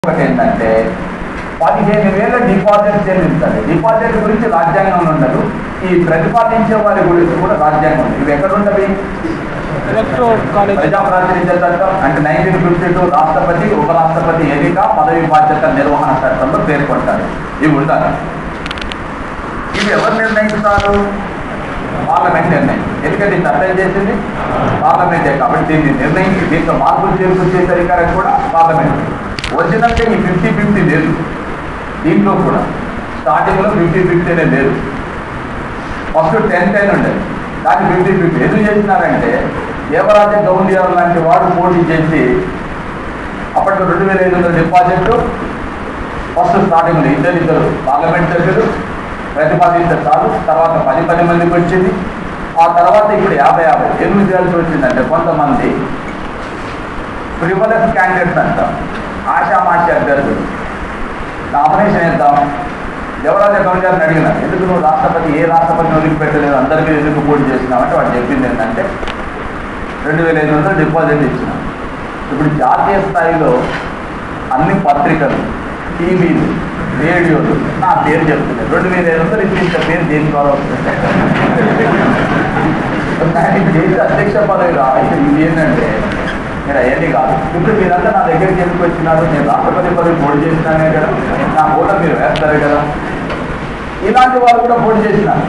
ఒకటి ఏంటంటే పదిహేను వేల డిపాజిట్ చెల్లించాలి డిపాజిట్ గురించి రాజ్యాంగంలో ఉండదు ఈ ప్రతిపాదించే వారి గురించి కూడా రాజ్యాంగం ఉంది ఇవి ఎక్కడ ఉంటవి ఎలక్ట్రోడ్ కాలేజ్ ప్రజాప్రాతినిధ్య చట్టం అంటే నైన్టీన్ ఫిఫ్టీ టూ రాష్ట్రపతి ఉపరాష్ట్రపతి ఎన్నిక పదవి బాధ్యత నిర్వహణ చట్టంలో పేర్కొంటారు ఇవి ఉండాలి ఇవి ఎవరు నిర్ణయిస్తారు పార్లమెంట్ నిర్ణయం ఎందుకంటే ఈ చట్టం చేసింది పార్లమెంటే కాబట్టి దీన్ని నిర్ణయించి దీంట్లో మార్పులు చేర్పులు చేసే అధికారం కూడా పార్లమెంట్ ఒరిజినల్గా ఈ ఫిఫ్టీ ఫిఫ్టీ లేదు దీంట్లో కూడా స్టార్టింగ్లో ఫిఫ్టీ ఫిఫ్టీనే లేదు ఫస్ట్ టెన్ టెన్ ఉండేది దాన్ని ఫిఫ్టీ ఫిఫ్టీ ఎందుకు చేసినారంటే దేవరాజ గౌండియార్ లాంటి వాడు పోటీ చేసి అప్పట్లో రెండు వేల ఐదు వందల డిపాజిట్ ఫస్ట్ స్టార్టింగ్లో ఇద్దరు ఇద్దరు పార్లమెంట్ సభ్యులు ప్రతిపాదించే చాలు తర్వాత పది పది మందికి వచ్చింది ఆ తర్వాత ఇప్పుడు యాభై యాభై ఎందుకు చేయాల్సి వచ్చిందంటే కొంతమంది ప్రివలెన్స్ క్యాండిడేట్స్ అంటాం ఆశామాషి అభ్యర్థులు నామినేషన్ వేద్దాం దేవరాజ గౌండియార్ని అడిగినారు ఎందుకు నువ్వు రాష్ట్రపతి ఏ రాష్ట్రపతిని వదిలిపెట్టలేదు అందరి మీద ఎందుకు పోటీ చేసినావంటే వాడు చెప్పింది ఏంటంటే రెండు వేల ఐదు వందలు డిపాజిట్ ఇచ్చిన ఇప్పుడు జాతీయ స్థాయిలో అన్ని పత్రికలు టీవీలు రేడియోలు నా పేరు చెప్తున్నాయి రెండు వేల ఐదు వందలు ఇచ్చిన పేరు దేని ద్వారా వస్తుంది కానీ దేశ అధ్యక్ష పదవి రా ఇది ఏంటంటే మీరు అవన్నీ కాదు ఇప్పుడు మీరంతా నా దగ్గరికి ఎందుకు వచ్చినారు నేను రాష్ట్రపతి పదవి పోటీ చేసినానే కదా నా ఓట మీరు వేస్తారు కదా ఇలాంటి వాళ్ళు కూడా పోటీ చేసినారు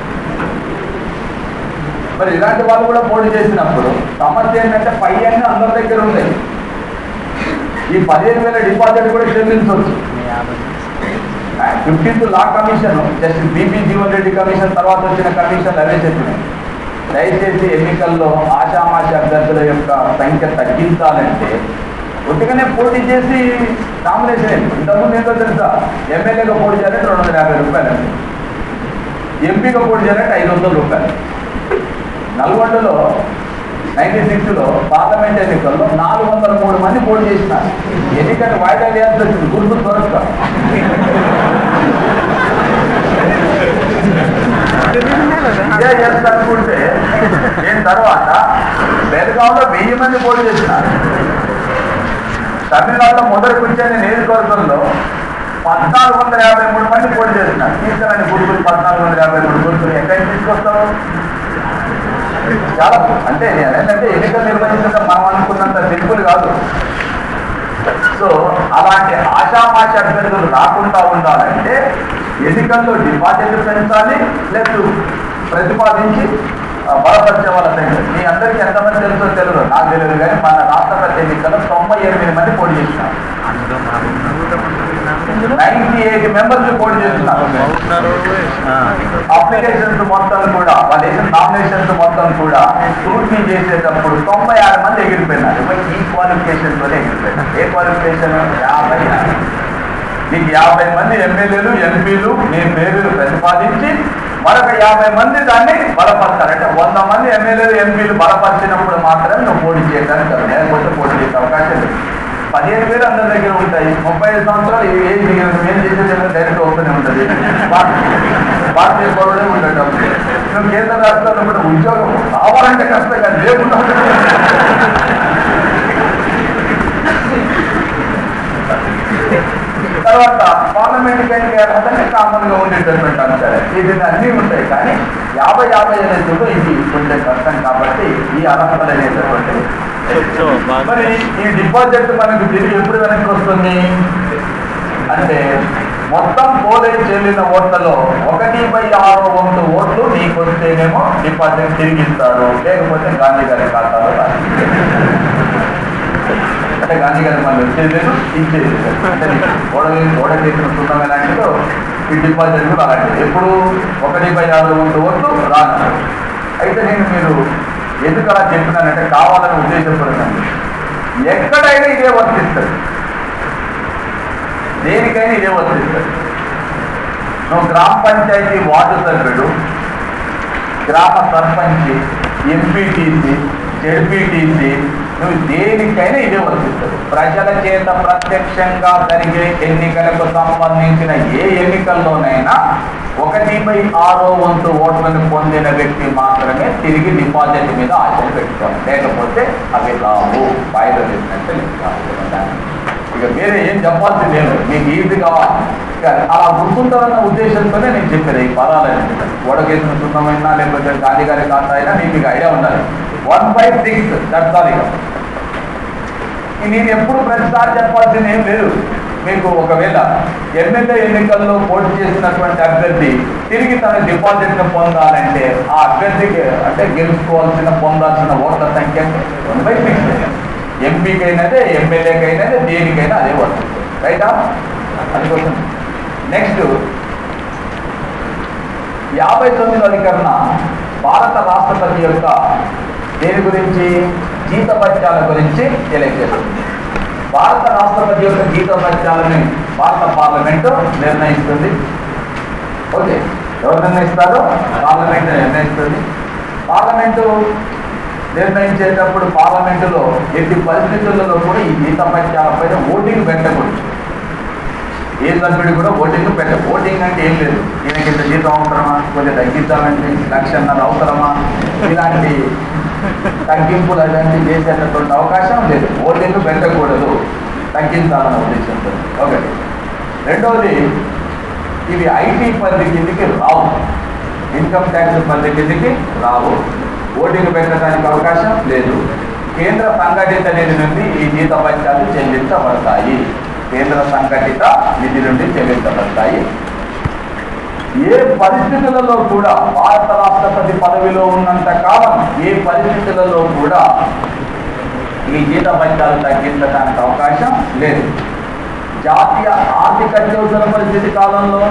మరి ఇలాంటి వాళ్ళు కూడా పోటీ చేసినప్పుడు సమస్య ఏంటంటే పై అన్ని అందరి దగ్గర ఉన్నాయి ఈ పదిహేను వేల డిపాజిట్ కూడా చెల్లించవచ్చు fifteenth law commission justice BP Jeevan Reddy commission తర్వాత వచ్చిన కమిషన్ అవే చెప్పినాయి దయచేసి ఎన్నికల్లో ఆశామాషి అభ్యర్థుల యొక్క సంఖ్య తగ్గించాలంటే ఉట్టిగానే పోటీ చేసి నామినేషన్ అయింది. ఇంతకుముందు ఏంటో తెలుసా ఎమ్మెల్యేగా పోటీ చేయాలంటే రెండు వందల యాభై రూపాయలు అండి ఎంపీగా పోటీ చేయాలంటే ఐదు వందల రూపాయలు నల్గొండలో నైన్టీన్ సిక్స్లో పార్లమెంట్ ఎన్నికల్లో నాలుగు వందల మూడు మంది పోటీ చేసినారు ఎన్నికలు వాయిదా వేయాల్సి వచ్చింది గుర్తు దొరక ఇదే చేస్తానుకుంటే నేను తర్వాత బెల్గాంలో వెయ్యి మంది పోటీ చేసినారు తమిళనాడులో మొదటి కూర్చొని నియోజకవర్గంలో పద్నాలుగు వందల యాభై మూడు మంది పోటీ చేస్తున్నారు తీసుకురండి గుర్తులు పద్నాలుగు వందల యాభై మూడు గుర్తులు ఎక్కడి నుంచి తీసుకొస్తారు చాలా అంటే నేను ఏంటంటే ఎన్నికలు నిర్వహించడం మనం అనుకున్నంత సింపుల్ కాదు సో అలాంటి ఆశామాష అభ్యర్థులు రాకుండా ఉండాలంటే ఎన్నికల్లో డిపాజిట్ పెంచాలి లేదు ప్రతిపాదించి ఆ, బలపరిచే వాళ్ళ సంఖ్య మీ అందరికీ ఎంతమంది తెలుసో తెలియదు నాకు తెలియదు కానీ మన రాష్ట్రపతి ఎన్నికల్లో తొంభై ఎనిమిది మంది పోటీ చేసినారు నైన్టీ ఎయిట్ మెంబర్స్ పోటీ చేస్తున్నారు అప్లికేషన్స్ మొత్తం కూడా వాళ్ళు వేసిన నామినేషన్స్ మొత్తం కూడా స్క్రూటినీ చేసేటప్పుడు తొంభై ఆరు మంది ఎగిరిపోయినారు మరి ఈ క్వాలిఫికేషన్ తోనే ఎగిరిపోయినారు ఏ క్వాలిఫికేషన్ యాభై మీకు యాభై మంది ఎమ్మెల్యేలు ఎంపీలు మీ పేర్లు ప్రతిపాదించి మరొక యాభై మంది దాన్ని బలపరుస్తారు అంటే వంద మంది ఎమ్మెల్యేలు ఎంపీలు బలపరిచినప్పుడు మాత్రమే నువ్వు పోటీ చేయడానికి కాదు. లేకపోతే పోటీ చేసే అవకాశం లేదు పదిహేను వేలు అందరి దగ్గర ఉంటాయి ముప్పై ఐదు సంవత్సరాలు ఏ ఏజ్ మిగిలిన మేము చేసేది డైరెక్ట్ ఓపెన్ ఉంటుంది భారతీయ పౌరుడే ఉండటం నువ్వు కేంద్ర రాష్ట్రాల్లో కూడా ఉద్యోగం కావాలంటే కష్టం కాదు లేకుండా తర్వాత పార్లమెంట్ కానీ అర్హతనే కామన్ గా ఉండేటటువంటి అంశాలు ఇది అన్నీ ఉంటాయి కానీ యాభై యాభై అనేది ఇది కొంచెం కష్టం కాబట్టి ఈ అర్హతలు అనేటటువంటివి మరి ఈ డిపాజిట్ మనకు తిరిగి ఎప్పుడు వెనక్కి వస్తుంది అంటే మొత్తం పోలేజ్ చెల్లిన ఓట్లలో ఒకటి బై ఆరో వంతు ఓట్లు నీకు వస్తేనేమో డిపాజిట్ తిరిగి ఇస్తారు లేకపోతే గాంధీ గారి ఖాతాలో రాసి అంటే గాంధీ గారి మళ్ళీ వచ్చేది లేదు ఇచ్చేది లేదు. అంటే గోడ గోడ చేసిన సున్నం ఎలాంటిదో ఈ డిపాజిట్ కూడా అలాంటిది ఎప్పుడు ఒకటి బై ఆరు వంతు ఓట్లు రాను అయితే నేను మీరు ఎందుకు అలా చెప్పినానంటే కావాలని ఉద్దేశపడకండి ఎక్కడైనా ఇదే వర్తిస్తుంది దేనికైనా ఇదే వర్తిస్తుంది నువ్వు గ్రామ పంచాయతీ వార్డు సభ్యుడు గ్రామ సర్పంచ్ ఎంపీటీసీ జెడ్పీటీసీ నువ్వు దేనికైనా ఇదే వర్తిస్తుంది ప్రజల చేత ప్రత్యక్షంగా జరిగే ఎన్నికలకు సంబంధించిన ఏ ఎన్నికల్లోనైనా ఒకటి బై ఆరో వంతు ఓట్లను పొందిన వ్యక్తి మాత్రమే తిరిగి డిపాజిట్ మీద ఆశలు పెట్టుకోవాలి లేకపోతే అవి రావు వాయిదా వేసినట్టు లెక్క. ఇక వేరే ఏం చెప్పాల్సింది ఏం లేదు మీకు ఈజీగా ఇక అలా గుర్తుంటారన్న ఉద్దేశంతోనే నేను చెప్పేది ఈ పదాలని ఓడకేసిన సున్నమైనా లేకపోతే గాంధీ గారి ఖాతా అయినా మీకు ఇక ఐడియా ఉండాలి one by six that's all ఇక ఈ నేను ఎప్పుడు ప్రతిసారి చెప్పాల్సింది ఏం లేదు మీకు ఒకవేళ ఎమ్మెల్యే ఎన్నికల్లో పోటీ చేసినటువంటి అభ్యర్థి తిరిగి తన డిపాజిట్ను పొందాలంటే ఆ అభ్యర్థికి అంటే గెలుచుకోవాల్సిన పొందాల్సిన ఓట్ల సంఖ్య వన్ బై సిక్స్ ఎంపీకైనదే ఎమ్మెల్యేకైనదే దేనికైనా అదే వస్తుంది రైటా అది కోసం నెక్స్ట్ యాభై తొమ్మిది అధికరణ భారత రాష్ట్రపతి యొక్క దేని గురించి జీతభత్యాల గురించి తెలియజేస్తుంది భారత రాష్ట్రపతి యొక్క జీతభత్యాలని భారత పార్లమెంటు నిర్ణయిస్తుంది ఓకే ఎవరు నిర్ణయిస్తారో పార్లమెంట్ నిర్ణయిస్తుంది పార్లమెంటు నిర్ణయించేటప్పుడు పార్లమెంటులో ఎట్టి పరిస్థితులలో కూడా ఈ జీతభత్యాల పైన ఓటింగ్ పెట్టకూడదు ఏ సభ్యుడు కూడా ఓటింగ్ పెట్ట ఓటింగ్ అంటే ఏం లేదు ఈయనకి ఇంత జీతం అవసరమా కొంచెం తగ్గించాలంటే లక్షన్నర అవసరమా ఇలాంటి తగ్గింపులు అలాంటివి చేసేటటువంటి అవకాశం లేదు ఓటింగ్ పెట్టకూడదు తగ్గించాలన్న ఉద్దేశంతో ఒకటి రెండవది ఇవి ఐటీ పరిధి కిందికి రావు ఇన్కమ్ ట్యాక్స్ పరిధి కిందికి రావు ఓటింగ్ పెట్టడానికి అవకాశం లేదు కేంద్ర సంఘటిత నిధి నుండి ఈ జీతభత్యాలు చెల్లించబడతాయి కేంద్ర సంఘటిత నిధి నుండి చెల్లించబడతాయి ఏ పరిస్థితులలో కూడా భారత రాష్ట్రపతి పదవిలో ఉన్నంత కాలం ఏ పరిస్థితులలో కూడా ఈ జీతభత్యాలు తగ్గించడానికి అవకాశం లేదు జాతీయ ఆర్థిక అత్యవసర పరిస్థితి కాలంలో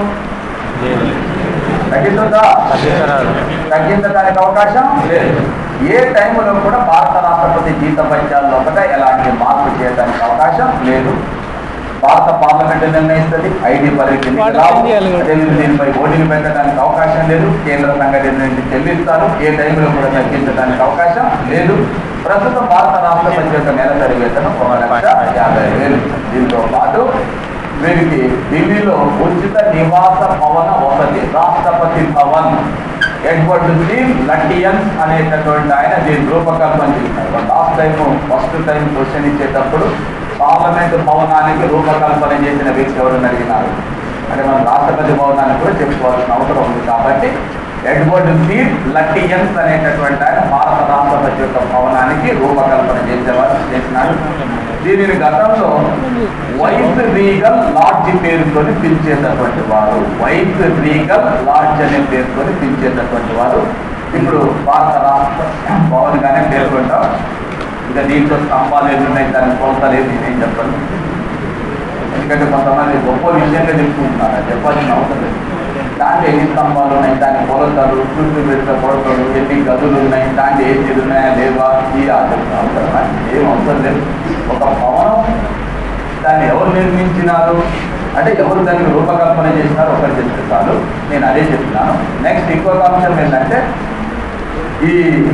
తగ్గించదా తగ్గించడానికి అవకాశం లేదు ఏ టైంలో కూడా భారత రాష్ట్రపతి జీతభత్యాల్లో ఒకట ఎలాంటి మార్పు చేయడానికి అవకాశం లేదు భారత పార్లమెంట్ నిర్ణయిస్తుంది ఐటీ పరిధి వాటి రావు. ఇండియాలో కూడా. అదే దీనిపై ఓటింగ్ పెట్టడానికి అవకాశం లేదు కేంద్ర సంఘటన నుండి చెల్లిస్తారు ఏ టైంలో కూడా తగ్గించడానికి అవకాశం లేదు ప్రస్తుతం భారత రాష్ట్రపతి యొక్క నెలసరి వేతనం ఒక లక్ష యాభై వేలు దీంతో పాటు వీరికి ఢిల్లీలో ఉచిత నివాస భవన వసతి రాష్ట్రపతి భవన్ ఎడ్వర్డ్ స్టీవ్ లటియన్స్ అనేటటువంటి ఆయన దీని రూపకల్పన చేశారు last time first time question ఇచ్చేటప్పుడు పార్లమెంట్ భవనానికి రూపకల్పన చేసిన వ్యక్తి ఎవరు అడిగినారు అంటే మనం రాష్ట్రపతి భవనాన్ని కూడా చెప్పుకోవాల్సిన అవసరం ఉంది కాబట్టి ఎడ్వర్డ్ స్టీవ్ లటియన్స్ అనేటటువంటి ఆయన భారత రాష్ట్రపతి యొక్క భవనానికి రూపకల్పన చేసేవారు చేసినారు దీనిని గతంలో వైస్ రీగల్ లాడ్జ్ పేరుతో పిలిచేటటువంటి వారు వైస్ రీగల్ లాడ్జ్ అనే పేరుతో పిలిచేటటువంటి వారు ఇప్పుడు భారత రాష్ట్ర భవన్గానే పేర్కొంటారు ఇక దీంట్లో స్తంభాలు ఎన్ని ఉన్నాయి దాని కొలతలు ఏమి నేనేం చెప్పను ఎందుకంటే కొంతమంది గొప్ప విషయంగా చెప్పుకుంటున్నారు అది చెప్పాల్సిన అవసరం లేదు దాంట్లో ఎన్ని స్తంభాలు ఉన్నాయి దాని కొలతలు చుట్టూ పెట్టిన కొలతలు ఎన్ని గదులు ఉన్నాయి దాంట్లో ఏసీలు ఉన్నాయా లేవా ఈ అవసరమా ఏం అవసరం లేదు ఒక భవనం దాన్ని ఎవరు నిర్మించినారు అంటే ఎవరు దానికి రూపకల్పన చేసినారు ఒకటి చెప్తే చాలు నేను అదే చెప్తున్నాను నెక్స్ట్ ఇంకొక అంశం ఏంటంటే ఈ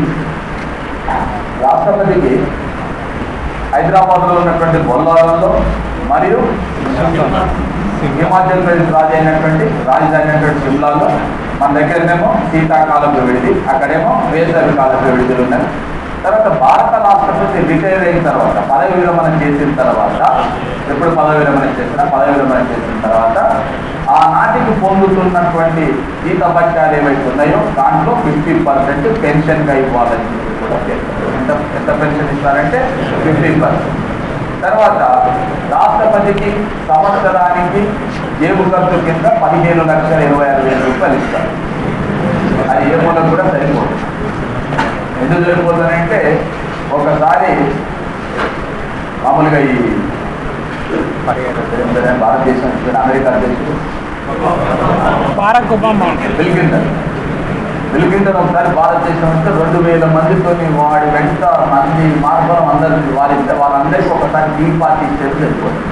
రాష్ట్రపతికి హైదరాబాద్లో ఉన్నటువంటి బొల్లారంలో మరియు హిమాచల్ ప్రదేశ్ రాజు అయినటువంటి రాజధాని అయినటువంటి షిమ్లాలో మన దగ్గరనేమో శీతాకాలంలో విడిది అక్కడేమో వేసవి కాలంలో విడుదల ఉన్నాయి తర్వాత భారత రాష్ట్రపతి రిటైర్ అయిన తర్వాత పదవి విరమణ చేసిన తర్వాత ఎప్పుడు పదవి విరమణ చేసినా పదవి విరమణ చేసిన తర్వాత ఆనాటికి పొందుతున్నటువంటి జీతభత్యాలు ఏవైతే ఉన్నాయో దాంట్లో ఫిఫ్టీ పర్సెంట్ పెన్షన్గా ఇవ్వాలని చెప్పి కూడా పేర్కొన్నారు. ఎంత ఎంత పెన్షన్ ఇస్తారంటే ఫిఫ్టీ పర్సెంట్ తర్వాత రాష్ట్రపతికి సంవత్సరానికి జేబు ఖర్చు కింద పదిహేను లక్షల ఇరవై ఆరు వేల రూపాయలు ఇస్తారు అది ఏ మూలకు కూడా సరిపోదు ఎందుకు సరిపోతుందంటే ఒకసారి మామూలుగా ఈ భారతదేశం అమెరికా దేశం Barack Obama Bill Clinton Bill Clinton ఒకసారి భారతదేశం అంటే రెండు వేల మందితో వాడి వెంట మంది మార్గం అందరికి వారి వాళ్ళందరికీ ఒకసారి టీ పార్టీ ఇచ్చేది సరిపోతుంది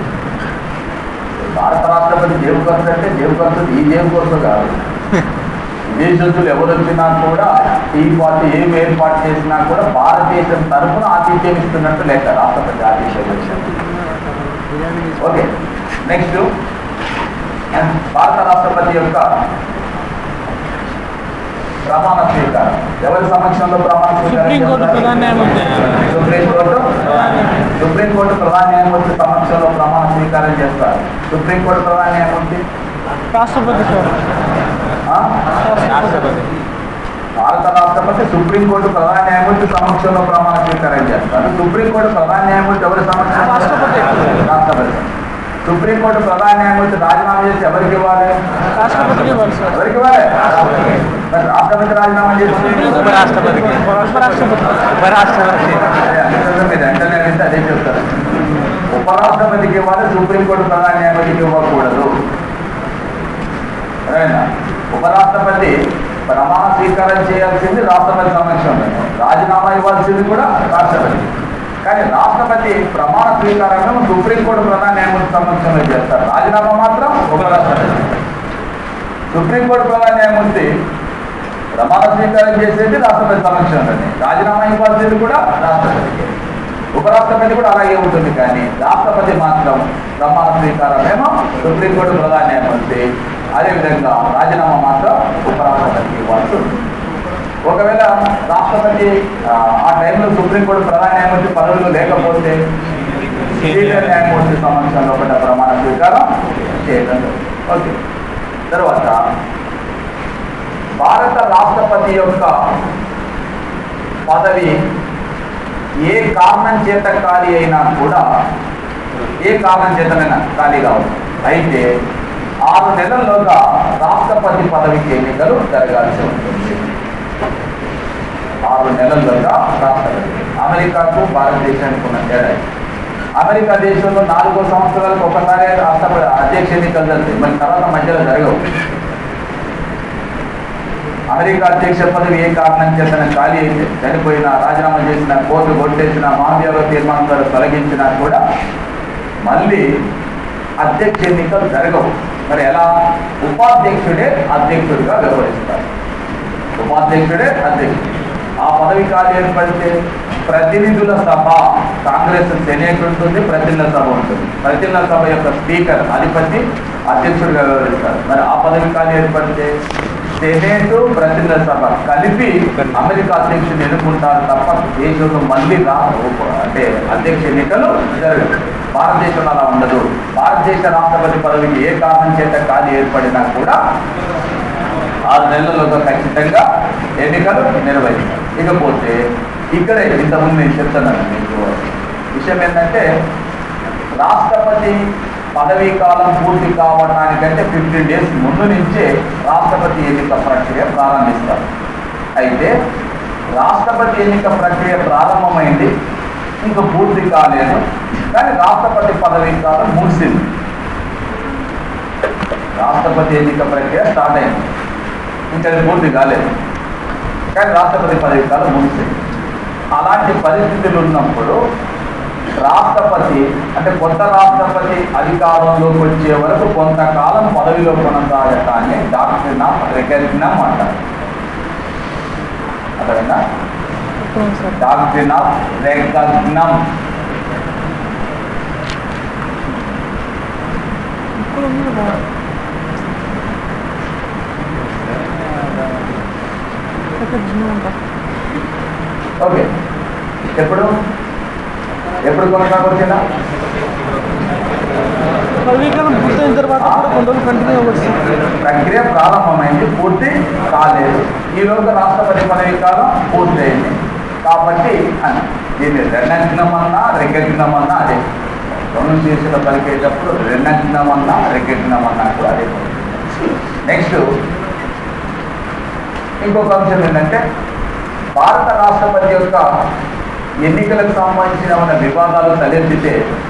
భారత రాష్ట్రపతి జేబు ఖర్చు అంటే జేబు ఖర్చు ఈ జేబు ఖర్చు కాదు విదేశస్తులు ఎవరు వచ్చినా కూడా టీ పార్టీ ఏం ఏర్పాటు చేసినా కూడా భారతదేశం తరఫున ఆతిథ్యం ఇస్తున్నట్టు లెక్క రాష్ట్రపతి ఆతిథ్యం ఇచ్చినట్టు ఓకే నెక్స్ట్ భారత రాష్ట్రపతి యొక్క ప్రమాణ స్వీకారం ఎవరి సమక్షంలో ప్రమాణ స్వీకారం సుప్రీంకోర్టు చేస్తారు? ప్రధాన న్యాయమూర్తి సుప్రీంకోర్టు సుప్రీంకోర్టు ప్రధాన న్యాయమూర్తి సమక్షంలో ప్రమాణ స్వీకారం చేస్తారు సుప్రీంకోర్టు ప్రధాన న్యాయమూర్తి రాష్ట్రపతి సార్ ఆ? రాష్ట్రపతి భారత రాష్ట్రపతి సుప్రీంకోర్టు ప్రధాన న్యాయమూర్తి సమక్షంలో ప్రమాణ స్వీకారం చేస్తారు సుప్రీంకోర్టు ప్రధాన న్యాయమూర్తి ఎవరి సమక్షంలో రాష్ట్రపతి. రాష్ట్రపతి సుప్రీంకోర్టు ప్రధాన న్యాయమూర్తి రాజీనామా చేసి ఎవరికి ఇవ్వాలి రాష్ట్రపతికి ఇవ్వాలి సార్ ఎవరికి ఇవ్వాలి మరి రాష్ట్రపతి రాజీనామా చేసి ఉపరాష్ట్రపతికి ఉపరాష్ట్రపతి ఉపరాష్ట్రపతి మీరు వెంటనే అడిగితే అదే చెప్తారు ఉపరాష్ట్రపతికి ఇవ్వాలి సుప్రీంకోర్టు ప్రధాన న్యాయమూర్తికి ఇవ్వకూడదు సరేనా ఉపరాష్ట్రపతి ప్రమాణ స్వీకారం చేయాల్సింది రాష్ట్రపతి సమక్షంలో రాజీనామా ఇవ్వాల్సింది కూడా రాష్ట్రపతి కానీ రాష్ట్రపతి ప్రమాణ స్వీకారం సుప్రీంకోర్టు ప్రధాన న్యాయమూర్తి సమక్షంలో చేస్తారు రాజీనామా మాత్రం ఉపరాష్ట్రపతి సుప్రీంకోర్టు ప్రధాన న్యాయమూర్తి ప్రమాణ స్వీకారం చేసేది రాష్ట్రపతి సమక్షంలోనే రాజీనామా ఇవ్వాల్సింది కూడా రాష్ట్రపతికి ఉపరాష్ట్రపతి కూడా అలాగే ఉంటుంది కానీ రాష్ట్రపతి మాత్రం ప్రమాణ స్వీకారం ఏమో సుప్రీంకోర్టు ప్రధాన న్యాయమూర్తి అదేవిధంగా రాజీనామా మాత్రం ఉపరాష్ట్రపతికి ఇవ్వాల్సి ఉంటుంది ఒకవేళ రాష్ట్రపతి ఆ, ఆ టైంలో సుప్రీంకోర్టు ప్రధాన న్యాయమూర్తి పదవులు లేకపోతే సీనియర్ న్యాయమూర్తి సమక్షంలో ఒకటి ప్రమాణ స్వీకారం చేయడం జరుగుతుంది. ఓకే తర్వాత భారత రాష్ట్రపతి యొక్క పదవి ఏ కారణం చేత ఖాళీ అయినా కూడా ఏ కారణం చేతనైనా ఖాళీ కావచ్చు అయితే ఆరు నెలల్లోగా రాష్ట్రపతి పదవికి ఎన్నికలు జరగాల్సి ఉంటుంది ఆరు నెలల్లోగా రాష్ట్రపతి అమెరికాకు భారతదేశానికి ఉన్న తేడా ఇది. అమెరికా దేశంలో నాలుగో సంవత్సరాలకు ఒకసారి రాష్ట్రపతి అధ్యక్ష ఎన్నికలు జరుగుతాయి మరి తర్వాత మధ్యలో జరగవు అమెరికా అధ్యక్ష పదవి ఏ కారణం చేతన ఖాళీ అయితే చనిపోయినా రాజీనామా చేసిన కోర్టు కొట్టేసిన మాఫియాలో తీర్మానాలు తొలగించినా కూడా మళ్ళీ అధ్యక్ష ఎన్నికలు జరగవు మరి ఎలా ఉపాధ్యక్షుడే అధ్యక్షుడిగా వ్యవహరిస్తారు ఉపాధ్యక్షుడే అధ్యక్షుడు ఆ పదవి ఖాళీ ఏర్పడితే ప్రతినిధుల సభ కాంగ్రెస్ సెనేట్ ఉంటుంది ప్రతినిధుల సభ ఉంటుంది ప్రతినిధుల సభ యొక్క స్పీకర్ అధిపతి అధ్యక్షుడిగా వ్యవహరిస్తారు మరి ఆ పదవి ఖాళీ ఏర్పడితే సెనేట్ ప్రతినిధుల సభ కలిపి అమెరికా అధ్యక్షుడిని ఎన్నుకుంటారు తప్ప దేశంలో మళ్ళీ రా అంటే అధ్యక్ష ఎన్నికలు జరగదు భారతదేశంలో అలా ఉండదు భారతదేశ రాష్ట్రపతి పదవికి ఏ కారణం చేత ఖాళీ ఏర్పడినా కూడా ఆరు నెలలలో ఖచ్చితంగా ఎన్నికలు నిర్వహిస్తారు ఇకపోతే ఇక్కడే ఇంతకుముందు నేను చెప్తున్నాను మీకు విషయం ఏంటంటే రాష్ట్రపతి పదవీ కాలం పూర్తి కావడానికంటే ఫిఫ్టీన్ డేస్ ముందు నుంచే రాష్ట్రపతి ఎన్నిక ప్రక్రియ ప్రారంభిస్తారు అయితే రాష్ట్రపతి ఎన్నిక ప్రక్రియ ప్రారంభమైంది ఇంకా పూర్తి కాలేదు కానీ రాష్ట్రపతి పదవీ కాలం ముగిసింది రాష్ట్రపతి ఎన్నిక ప్రక్రియ స్టార్ట్ అయింది ఇంకా అది పూర్తి కాలేదు కానీ రాష్ట్రపతి పదవి కాలం ముగిసింది అలాంటి పరిస్థితులు ఉన్నప్పుడు రాష్ట్రపతి అంటే కొత్త రాష్ట్రపతి అధికారంలోకి వచ్చే వరకు కొంతకాలం పదవిలో కొనసాగటాన్ని డాక్టర్ రికగ్నం అంటారు అర్థమైందా సార్ డాక్టర్ ఆఫ్ రికగ్నం ఇక్కడ ఉంది కదా. ఇక్కడ జిమ్ ఉంటా. ఓకే ఎప్పుడు ఎప్పుడు కొనసాగొచ్చిందా పదవీకాలం పూర్తయిన తర్వాత కూడా కొన్ని రోజులు కంటిన్యూ అవ్వచ్చు ప్రక్రియ ప్రారంభమైంది పూర్తి కాలేదు ఈలోగా రాష్ట్రపతి పదవి కాలం పూర్తయింది కాబట్టి అని దీన్ని రెండంకినం అన్నా రెగ్గకినం అన్నా అదే ప్రొనౌన్సియేషన్ పలికేటప్పుడు రెండంకినం అన్నా రెగ్గకినం అన్నా కూడా అదే నెక్స్ట్ ఇంకొక అంశం ఏంటంటే భారత రాష్ట్రపతి యొక్క ఎన్నికలకు సంబంధించిన ఉన్న వివాదాలు తలెత్తితే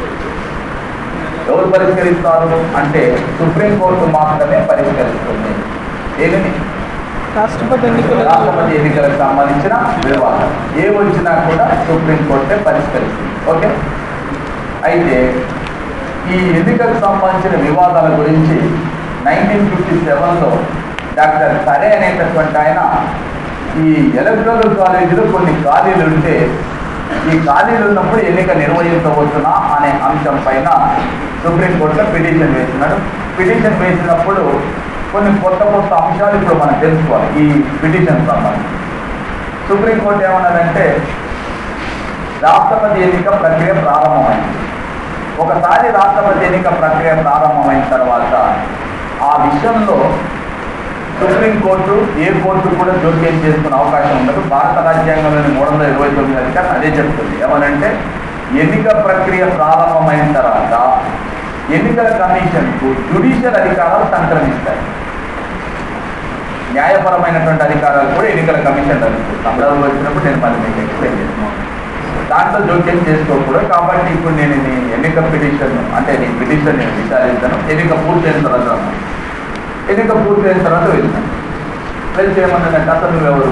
ఎవరు పరిష్కరిస్తారు అంటే సుప్రీంకోర్టు మాత్రమే పరిష్కరిస్తుంది ఏమిటి రాష్ట్రపతి ఎన్నికలు రాష్ట్రపతి ఎన్నికలకు సంబంధించిన వివాదం ఏ వచ్చినా కూడా సుప్రీంకోర్టే పరిష్కరిస్తుంది ఓకే అయితే ఈ ఎన్నికలకు సంబంధించిన వివాదాల గురించి నైన్టీన్ ఫిఫ్టీ సెవెన్లో డాక్టర్ సరే అనేటటువంటి ఆయన ఈ ఎలక్ట్రల్ కాలేజీలో కొన్ని ఖాళీలు ఉంటే ఈ ఖాళీలు ఉన్నప్పుడు ఎన్నిక నిర్వహించవచ్చునా అనే అంశం పైన సుప్రీంకోర్టులో పిటిషన్ వేసినాడు పిటిషన్ వేసినప్పుడు కొన్ని కొత్త కొత్త అంశాలు ఇప్పుడు మనం తెలుసుకోవాలి ఈ పిటిషన్ సంబంధించి సుప్రీంకోర్టు ఏమన్నదంటే రాష్ట్రపతి ఎన్నిక ప్రక్రియ ప్రారంభమైంది ఒకసారి రాష్ట్రపతి ఎన్నిక ప్రక్రియ ప్రారంభమైన తర్వాత ఆ విషయంలో సుప్రీంకోర్టు ఏ కోర్టు కూడా జోక్యం చేసుకునే అవకాశం ఉండదు భారత రాజ్యాంగంలోని మూడు వందల ఇరవై తొమ్మిది అధికారం అదే చెప్తుంది ఏమనంటే ఎన్నిక ప్రక్రియ ప్రారంభమైన తర్వాత ఎన్నికల కమిషన్కు జ్యుడిషియల్ అధికారాలు సంక్రమిస్తాయి న్యాయపరమైనటువంటి అధికారాలు కూడా ఎన్నికల కమిషన్ లభిస్తుంది సందర్భం వచ్చినప్పుడు నేను మళ్ళీ మీకు ఎక్స్ప్లెయిన్ చేస్తున్నాను దాంట్లో జోక్యం చేసుకోకూడదు కాబట్టి ఇప్పుడు నేను నీ ఎన్నిక పిటిషన్ అంటే నీ పిటిషన్ నేను విచారిస్తాను ఎన్నిక పూర్తయిన తర్వాత రమ్మను. ఎన్నిక పూర్తయిన తర్వాత వెళ్తాను వెళ్తే ఏమన్నాడంటే అసలు నువ్వెవరు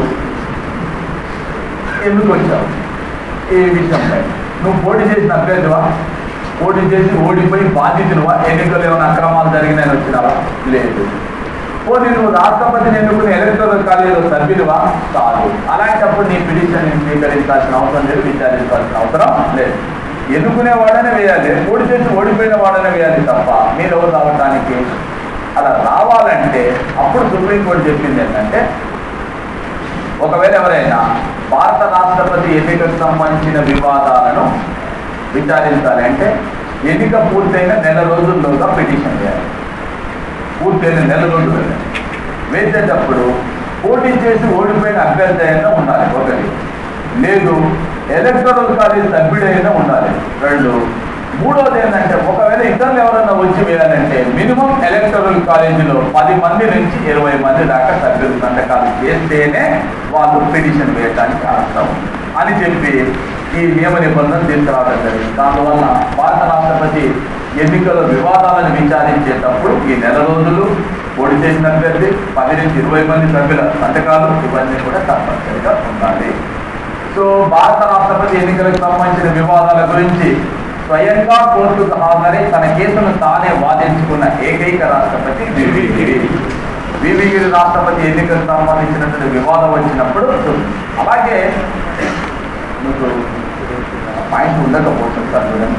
ఎందుకు వచ్చావు ఈ విషయంపై నువ్వు పోటీ చేసిన అభ్యర్థివా పోటీ చేసి ఓడిపోయి బాధితులువా ఎన్నికలు ఏమైనా అక్రమాలు జరిగినాయని వచ్చినావా లేదు పోనీ నువ్వు రాష్ట్రపతిని ఎన్నుకుని ఎలక్టోరల్ కాలేజీలో సభ్యులువా కాదు అలాంటప్పుడు నీ పిటిషన్ స్వీకరించాల్సిన అవసరం లేదు విచారించాల్సిన అవసరం లేదు ఎన్నుకునే వాడనే వేయాలి ఓడి చేసి ఓడిపోయిన వాడనే వేయాలి తప్ప మీరు ఎవరు రావడానికి అలా రావాలంటే అప్పుడు సుప్రీంకోర్టు చెప్పింది ఏంటంటే ఒకవేళ ఎవరైనా భారత రాష్ట్రపతి ఎన్నికకు సంబంధించిన వివాదాలను విచారించాలి అంటే ఎన్నిక పూర్తయిన నెల రోజుల్లోగా పిటిషన్ వేయాలి పూర్తయిన నెల రోజులు వేసేటప్పుడు పోటీ చేసి ఓడిపోయిన అభ్యర్థి అయినా ఉండాలి ఒకటి లేదు ఎలక్టరల్ కాలేజ్ సభ్యుడైనా ఉండాలి రెండు మూడోది ఏంటంటే ఒకవేళ ఇతరులు ఎవరన్నా వచ్చి వేయాలంటే మినిమం ఎలక్టరల్ కాలేజీలో పది మంది నుంచి ఇరవై మంది దాకా సభ్యులు సంతకాలు చేస్తేనే వాళ్ళు పిటిషన్ వేయడానికి అర్థం అని చెప్పి ఈ నియమ నిబంధన తీసుకురావడం జరిగింది దానివల్ల భారత రాష్ట్రపతి ఎన్నికల వివాదాలను విచారించేటప్పుడు ఈ నెల రోజులు ఓడి చేసిన అభ్యర్థి పది నుంచి ఇరవై మంది సభ్యుల సంతకాలు ఇవన్నీ కూడా తప్పనిసరిగా ఉండాలి సో భారత రాష్ట్రపతి ఎన్నికలకు సంబంధించిన వివాదాల గురించి స్వయంగా కోర్టుకు హాజరై తన కేసును తానే వాదించుకున్న ఏకైక రాష్ట్రపతి వివి గిరి వివి గిరి రాష్ట్రపతి ఎన్నికలకు సంబంధించినటువంటి వివాదం వచ్చినప్పుడు అలాగే మీకు పాయింట్ ఉండకపోతుంది సార్ చూడండి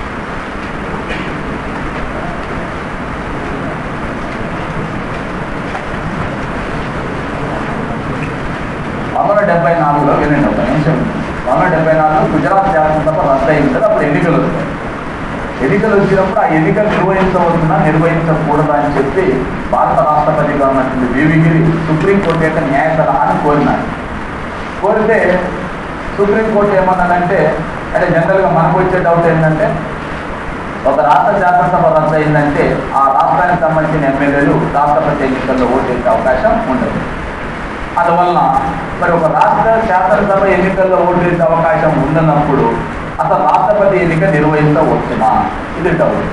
వందల డెబ్బై నాలుగులో వినండి ఒక నిమిషం వందల డెబ్బై నాలుగులో గుజరాత్ శాసనసభ రద్దు అయింది కదా అప్పుడు ఎన్నికలు వస్తాయి ఎన్నికలు వచ్చినప్పుడు ఆ ఎన్నికలు నిర్వహించవలసిన నిర్వహించకూడదా అని చెప్పి భారత రాష్ట్రపతిగా ఉన్నటువంటి వివిగిరి సుప్రీంకోర్టు యొక్క న్యాయ సలహాను కోరినారు కోరితే సుప్రీంకోర్టు ఏమన్నదంటే అంటే జనరల్గా మనకు వచ్చే డౌట్ ఏంటంటే ఒక రాష్ట్ర శాసనసభ రద్దు అయిందంటే ఆ రాష్ట్రానికి సంబంధించిన ఎమ్మెల్యేలు రాష్ట్రపతి ఎన్నికల్లో ఓటు వేసే అవకాశం ఉండదు అందువలన మరి ఒక రాష్ట్ర శాసనసభ ఎన్నికల్లో ఓటు వేసే అవకాశం ఉండనప్పుడు అసలు రాష్ట్రపతి ఎన్నిక నిర్వహించవచ్చునా ఇది డౌట్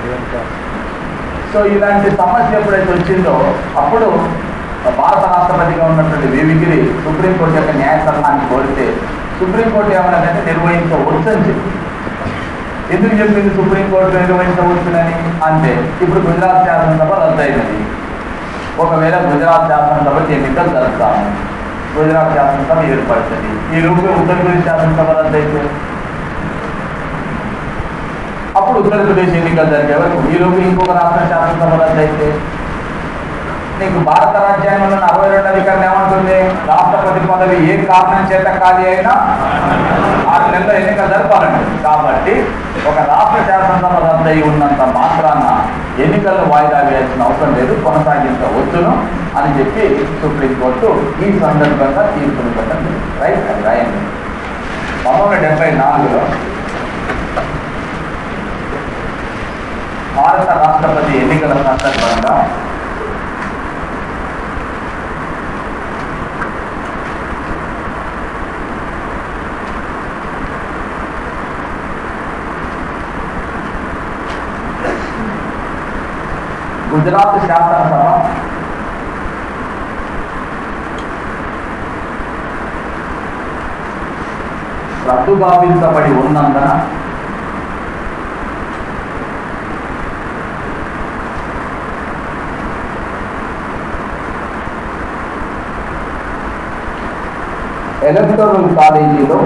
సో ఇలాంటి సమస్య ఎప్పుడైతే వచ్చిందో అప్పుడు భారత రాష్ట్రపతిగా ఉన్నటువంటి వివిగిరి సుప్రీంకోర్టు యొక్క న్యాయ సలహాన్ని కోరితే సుప్రీంకోర్టు ఏమన్నదంటే నిర్వహించవచ్చు అని చెప్పి ఎందుకు చెప్పింది సుప్రీంకోర్టు నిర్వహించవచ్చునని అంటే ఇప్పుడు గుజరాత్ శాసనసభ రద్దయినది ఒకవేళ గుజరాత్ శాసనసభకి ఎన్నికలు జరుపుతాము గుజరాత్ శాసనసభ ఏర్పడుతుంది ఈ లోపు ఉత్తరప్రదేశ్ శాసనసభ రద్దయితే అప్పుడు ఉత్తరప్రదేశ్ ఎన్నికలు జరిగే వరకు ఈ లోపు ఇంకొక రాష్ట్ర శాసనసభ రద్దయితే నీకు భారత రాజ్యాంగంలో అరవై రెండు అధికారం ఏమంటుంది రాష్ట్రపతి పదవి ఏ కారణం చేత ఖాళీ అయినా ఆరు నెలల ఎన్నికలు జరపాలండి కాబట్టి ఒక రాష్ట్ర శాసనసభ రద్దయి ఉన్నంత మాత్రాన ఎన్నికలను వాయిదా వేయాల్సిన అవసరం లేదు కొనసాగించవచ్చును అని చెప్పి సుప్రీంకోర్టు ఈ సందర్భంగా తీర్పును పెట్టండి రైట్ అది రాయండి పంతొమ్మిది డెబ్బై నాలుగులో భారత రాష్ట్రపతి ఎన్నికల సందర్భంగా గుజరాత్ శాసనసభ రద్దు గావించబడి ఉన్నందున ఎలక్టరల్ కాలేజీలో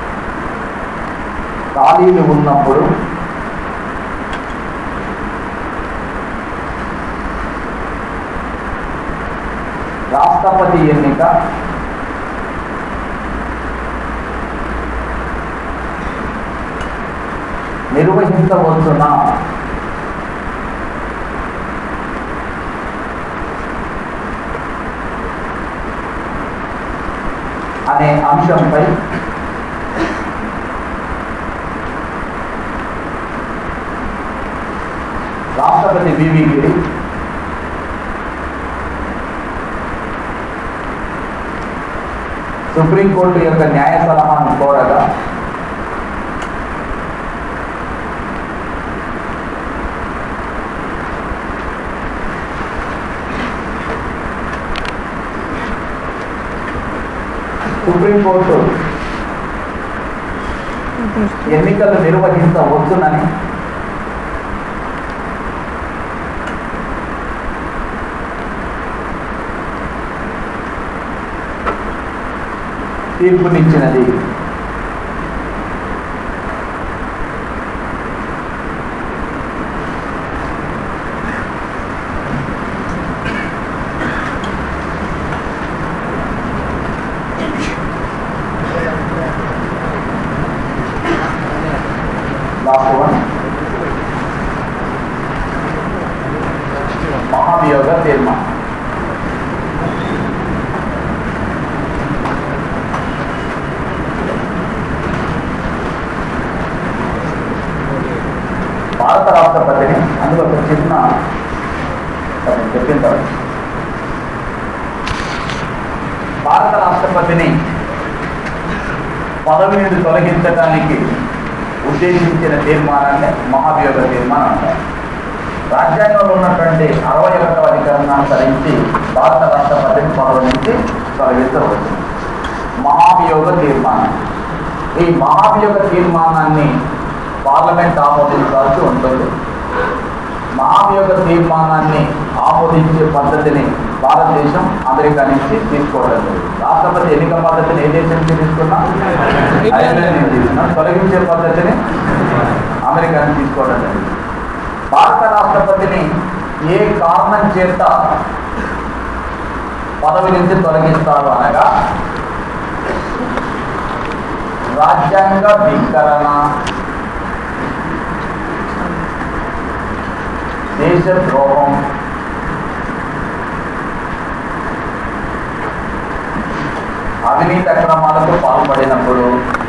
ఖాళీలు ఉన్నప్పుడు రాష్ట్రపతి ఎన్నిక నిర్వహించవచ్చునా అనే అంశంపై రాష్ట్రపతి వివి గిరి సుప్రీంకోర్టు యొక్క న్యాయ సలహాను కోరగా సుప్రీంకోర్టు ఎన్నికలు నిర్వహించవచ్చునని తీర్పునిచ్చినది లాస్ట్ వన్ మహాభియోగ తీర్మానం భారత రాష్ట్రపతిని అందులో ఒక చిన్న ఒకటి చెప్పిన తర్వాత భారత రాష్ట్రపతిని పదవి నుండి తొలగించడానికి ఉద్దేశించిన తీర్మానాన్ని మహాభియోగ తీర్మానం అంటారు రాజ్యాంగంలో ఉన్నటువంటి అరవై ఒకటవ అధికారాన్ని అనుసరించి భారత రాష్ట్రపతిని పదవి నుంచి తొలగించవచ్చు మహాభియోగ తీర్మానం ఈ మహాభియోగ తీర్మానాన్ని పార్లమెంట్ ఆమోదించాల్సి ఉంటుంది మహాభియోగ తీర్మానాన్ని ఆమోదించే పద్ధతిని భారతదేశం అమెరికా నుంచి తీసుకోవడం జరిగింది రాష్ట్రపతి ఎన్నిక పద్ధతిని ఏ దేశం నుంచి తీసుకున్నా ఐర్లాండ్ నుంచి తీసుకున్నా తొలగించే పద్ధతిని అమెరికా నుంచి తీసుకోవడం జరిగింది భారత రాష్ట్రపతిని ఏ కారణం చేత పదవి నుంచి తొలగిస్తారు అనగా రాజ్యాంగ ధిక్కరణ దేశద్రోహం అవినీతి అక్రమాలకు పాల్పడినప్పుడు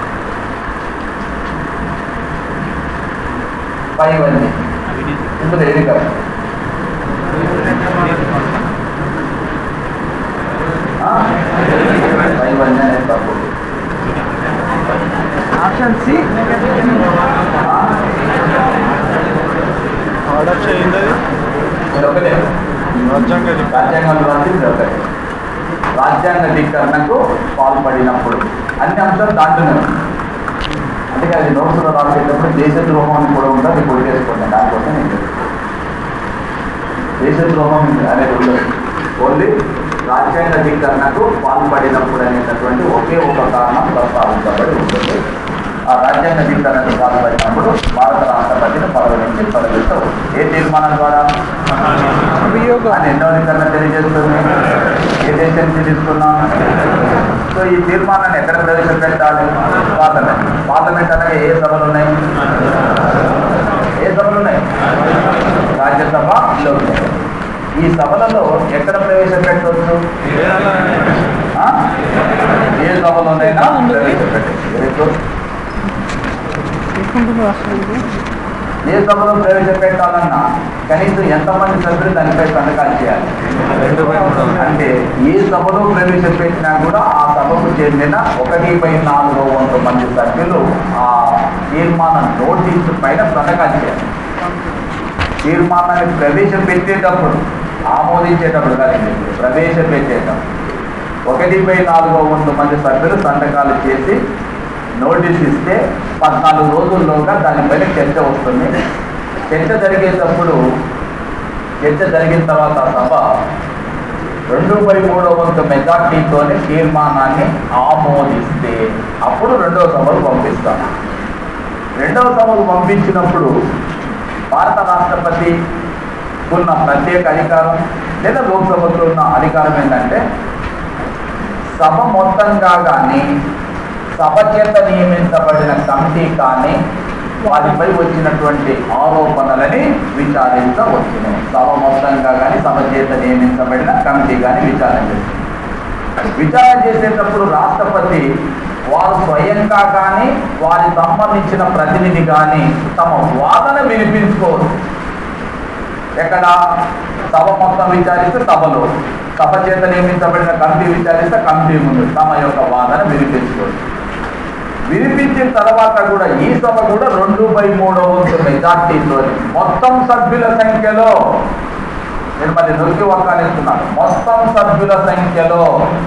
పైవన్నీ ఇందులో ఏది కాదు ఆ? పైవన్నీ అనేది తప్పు ఆప్షన్ సి ఆ? ఆర్డర్ చేయింది ఇది ఒకటే రాజ్యాంగ రాజ్యాంగంలో రాసింది ఇది ఒకటే రాజ్యాంగ ధిక్కరణకు పాల్పడినప్పుడు అన్ని అంశాలు దాంట్లోనే ఉన్నాయి. అందుకే అది నోట్స్లో రాసేటప్పుడు దేశద్రోహం అని కూడా ఉంటుంది అది పొడి చేసుకోండి దానికోసం నేను చెప్పాను. దేశద్రోహం అనేది ఉండదు ఓన్లీ రాజ్యాంగ ధిక్కరణకు పాల్పడినప్పుడు అనేటటువంటి ఒకే ఒక కారణం ప్రస్తావించబడి ఉంటుంది ఆ రాజ్యాంగ ధిక్కరణకు పాల్పడినప్పుడు భారత రాష్ట్రపతిని పదవి నుంచి తొలగించవచ్చు ఏ తీర్మానం ద్వారా అభియోగ అని ఎన్నో అధికరణ తెలియజేస్తుంది ఏ దేశం నుంచి తీసుకున్నాం సో ఈ తీర్మానాన్ని ఎక్కడ ప్రవేశపెట్టాలి పార్లమెంట్ పార్లమెంట్ అనగా ఏ సభలు ఉన్నాయి ఏ సభలు ఉన్నాయి రాజ్యసభ లోక్సభ ఈ సభలలో ఎక్కడ ప్రవేశపెట్టవచ్చు ఆ? ఏ సభలోనైనా ప్రవేశపెట్టచ్చు వెరీ గుడ్ తీసుకుంటుంది రాష్ట్రపతి ఏ సభలో ప్రవేశపెట్టాలన్నా కనీసం ఎంతమంది సభ్యులు దానిపై సంతకాలు చేయాలి అంటే ఏ సభలో ప్రవేశపెట్టినా కూడా ఆ సభకు చెందిన ఒకటి బై నాలుగో వంద మంది సభ్యులు ఆ తీర్మాన నోటీసు పైన సంతకాలు చేయాలి తీర్మానాన్ని ప్రవేశపెట్టేటప్పుడు ఆమోదించేటప్పుడు కాదండి ప్రవేశపెట్టేటప్పుడు ఒకటి బై నాలుగో వంద మంది సభ్యులు సంతకాలు చేసి నోటీస్ ఇస్తే పద్నాలుగు రోజుల్లోగా దానిపైన చర్చ వస్తుంది చర్చ జరిగేటప్పుడు చర్చ జరిగిన తర్వాత ఆ సభ రెండు బై మూడో వంతు మెజార్టీతోనే తీర్మానాన్ని ఆమోదిస్తే అప్పుడు రెండవ సభలు పంపిస్తాం రెండవ సభలు పంపించినప్పుడు భారత రాష్ట్రపతి ఉన్న ప్రత్యేక అధికారం లేదా లోక్సభకు ఉన్న అధికారం ఏంటంటే సభ మొత్తంగా కానీ సభ చేత నియమించబడిన కమిటీ కానీ వారిపై వచ్చినటువంటి ఆరోపణలని విచారించవచ్చును సభ మొత్తంగా కానీ సభ చేత నియమించబడిన కమిటీ కానీ విచారణ చేస్తుంది విచారణ చేసేటప్పుడు రాష్ట్రపతి వారు స్వయంగా కానీ వారి సంబంధించిన ప్రతినిధి కానీ తమ వాదన వినిపించుకోరు ఎక్కడ సభ మొత్తం విచారిస్తే సభలో సభ చేత నియమించబడిన కమిటీ విచారిస్తే కమిటీ ముందు తమ యొక్క వాదన వినిపించుకోరు వినిపించిన తర్వాత కూడా ఈ సభ కూడా రెండు బై మూడో వంతు మెజార్టీతో మొత్తం సభ్యుల సంఖ్యలో నేను మరి నొక్కి వక్కాలిస్తున్నాను మొత్తం సభ్యుల సంఖ్యలో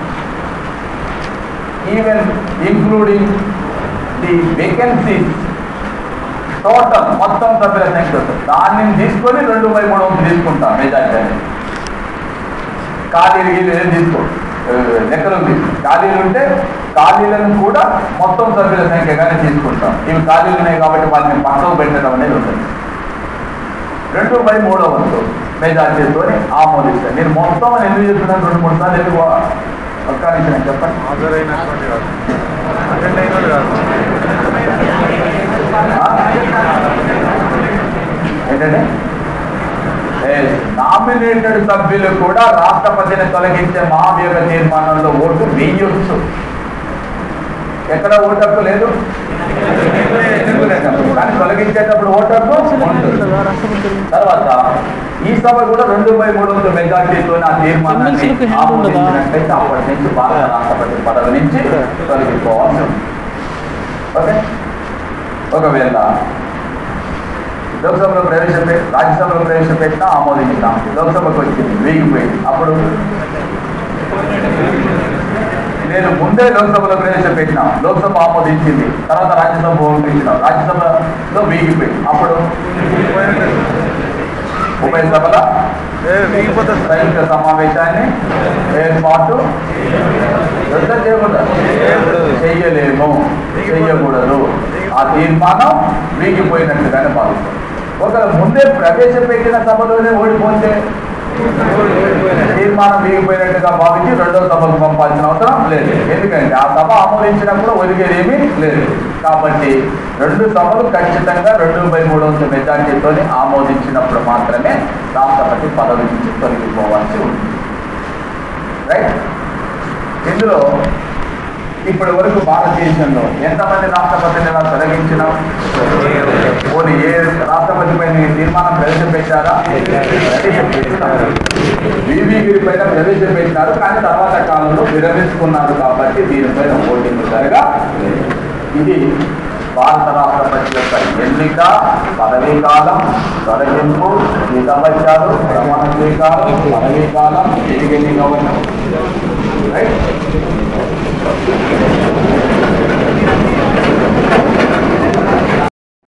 even including the vacancies total మొత్తం సభ్యుల సంఖ్య దాన్ని తీసుకొని రెండు బై మూడు వంతు తీసుకుంటాం మెజార్టీ అనేది ఖాళీలు గీలు ఏం తీసుకో ఆ, లెక్కలు తీసుకో ఖాళీలు ఉంటే ఖాళీలను కూడా మొత్తం సభ్యుల సంఖ్యగానే తీసుకుంటాం ఇవి ఖాళీలు ఉన్నాయి కాబట్టి వాటిని పక్కకు పెట్టడం అనేది ఉంటుంది రెండు బై మూడో వంతు మెజార్టీతో ఆమోదిస్తాను నేను మొత్తం అని ఎందుకు చెప్తున్నాను రెండు మూడు సార్లు ఎందుకు ఒక్క నిమిషం చెప్పండి హాజరైనటువంటి కాదు అటెండ్ అయినోడు కాదు ఏంటంటే నామినేటెడ్ సభ్యులు కూడా రాష్ట్రపతిని తొలగించే మహాభియోగ తీర్మానంలో ఓటు వేయొచ్చు ఎక్కడ ఓటక్కు లేదు కానీ తొలగించేటప్పుడు ఓటక్కు ఉంటుంది తర్వాత ఈ సభ కూడా రెండు బై మూడు వందల మెజార్టీతో ఆ తీర్మానాన్ని ఎమ్మెల్సీలకు హ్యాండ్ ఉండదా? ఆమోదించినట్లయితే అప్పటి నుంచి భారత రాష్ట్రపతి పదవి నుంచి తొలగిపోవాల్సి ఉంటుంది ఓకే ఒకవేళ లోక్సభలో ప్రవేశపెట్టి రాజ్యసభలో ప్రవేశపెట్టినా ఆమోదించినాం లోక్సభకు వచ్చింది వీగిపోయింది అప్పుడు నేను ముందే లోక్సభలో ప్రవేశపెట్టినా లోక్సభ ఆమోదించింది తర్వాత రాజ్యసభ పంపించినాం రాజ్యసభలో వీగిపోయింది అప్పుడు ఉభయ సభల ఏ వీగిపోతుంది సార్ సంయుక్త సమావేశాన్ని ఏర్పాటు రద్దు చేయకూడదు చెయ్యలేము చెయ్యకూడదు ఆ తీర్మానం వీగిపోయినట్టుగానే భావిస్తాం ఒకవేళ ముందే ప్రవేశపెట్టిన సభలోనే ఓడిపోతే తీర్మానం వీగిపోయినట్టుగా భావించి రెండో సభకు పంపాల్సిన అవసరం లేదు ఎందుకంటే ఆ సభ ఆమోదించినప్పుడు ఒరిగేది ఏమీ లేదు కాబట్టి రెండు సభలు ఖచ్చితంగా రెండు బై మూడు వందల మెజార్టీతో ఆమోదించినప్పుడు మాత్రమే రాష్ట్రపతి పదవి నుంచి తొలగిపోవాల్సి ఉంటుంది రైట్ ఇందులో ఇప్పటి వరకు భారతదేశంలో ఎంతమంది రాష్ట్రపతిని ఇలా తొలగించినాం పోనీ ఏ రాష్ట్రపతి పైన ఈ తీర్మానం ప్రవేశపెట్టారా ప్రవేశపెట్టినారు వివిగిరి పైన ప్రవేశపెట్టినారు కానీ తర్వాత కాలంలో విరమించుకున్నారు కాబట్టి దీనిపైన ఓటింగ్ జరగా ఇది భారత రాష్ట్రపతి యొక్క ఎన్నిక పదవీ కాలం తొలగింపు హితపత్యాలు ప్రమాణ స్వీకారం పదవీ కాలం తిరిగి గవర్నర్ రైట్